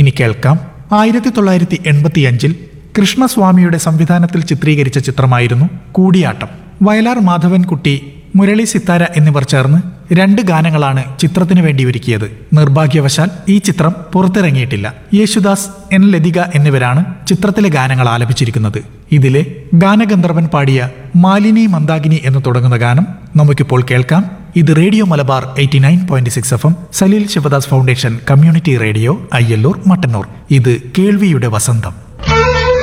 ഇനി കേൾക്കാം ആയിരത്തി തൊള്ളായിരത്തി എൺപത്തിയഞ്ചിൽ കൃഷ്ണസ്വാമിയുടെ സംവിധാനത്തിൽ ചിത്രീകരിച്ച ചിത്രമായിരുന്നു കൂടിയാട്ടം വയലാർ മാധവൻകുട്ടി മുരളി സിത്താര എന്നിവർ ചേർന്ന് രണ്ട് ഗാനങ്ങളാണ് ചിത്രത്തിനു വേണ്ടി ഒരുക്കിയത് നിർഭാഗ്യവശാൽ ഈ ചിത്രം പുറത്തിറങ്ങിയിട്ടില്ല യേശുദാസ് എൻ ലതിക എന്നിവരാണ് ചിത്രത്തിലെ ഗാനങ്ങൾ ആലപിച്ചിരിക്കുന്നത് ഇതിലെ ഗാനഗന്ധർവൻ പാടിയ മാലിനി മന്ദാകിനി എന്ന് തുടങ്ങുന്ന ഗാനം നമുക്കിപ്പോൾ കേൾക്കാം ഇത് radio Malabar eighty nine point six F M Saleel Sivadas foundation community radio Ayyallur Mattannur ഇത് കേൾവിയുടെ വസന്തം